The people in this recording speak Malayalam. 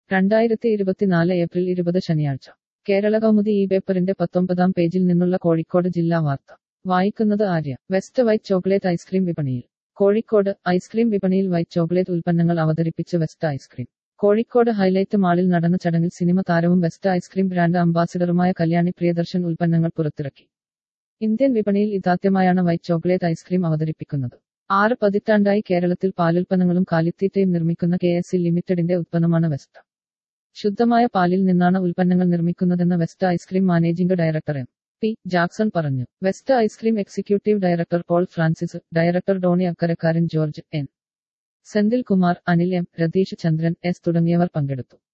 രണ്ടായിരത്തി ഇരുപത്തിനാല് ഏപ്രിൽ ഇരുപത് ശനിയാഴ്ച കേരള കൗമുദി ഈ പേപ്പറിന്റെ പത്തൊമ്പതാം പേജിൽ നിന്നുള്ള കോഴിക്കോട് ജില്ലാ വാർത്ത വായിക്കുന്നത് Arya West white chocolate ice cream വിപണിയിൽ കോഴിക്കോട് ഐസ്ക്രീം വിപണിയിൽ വൈറ്റ് ചോക്ലേറ്റ് ഉൽപ്പന്നങ്ങൾ അവതരിപ്പിച്ച് വെസ്റ്റ് ഐസ്ക്രീം കോഴിക്കോട് ഹൈലൈറ്റ് മാളിൽ നടന്ന ചടങ്ങിൽ സിനിമ താരവും വെസ്റ്റ് ഐസ്ക്രീം ബ്രാൻഡ് അംബാസിഡറുമായ കല്യാണി പ്രിയദർശൻ ഉൽപ്പന്നങ്ങൾ പുറത്തിറക്കി ഇന്ത്യൻ വിപണിയിൽ ഇതാദ്യമായാണ് വൈറ്റ് ചോക്ലേറ്റ് ഐസ്ക്രീം അവതരിപ്പിക്കുന്നത് ആറ് പതിറ്റാണ്ടായി കേരളത്തിൽ പാലുൽപ്പന്നങ്ങളും കാലിത്തീറ്റയും നിർമ്മിക്കുന്ന കെ എസ് സി ലിമിറ്റഡിന്റെ ഉത്പന്നമാണ് വെസ്റ്റ് ശുദ്ധമായ പാലിൽ നിന്നാണ് ഉൽപ്പന്നങ്ങൾ നിർമ്മിക്കുന്നതെന്ന് West ice cream managing director M P Jackson പറഞ്ഞു West ice cream executive director Paul Francis director Donny Akkarakkaran George N Senthil Kumar Anil M Ratheesh Chandran S തുടങ്ങിയവർ പങ്കെടുത്തു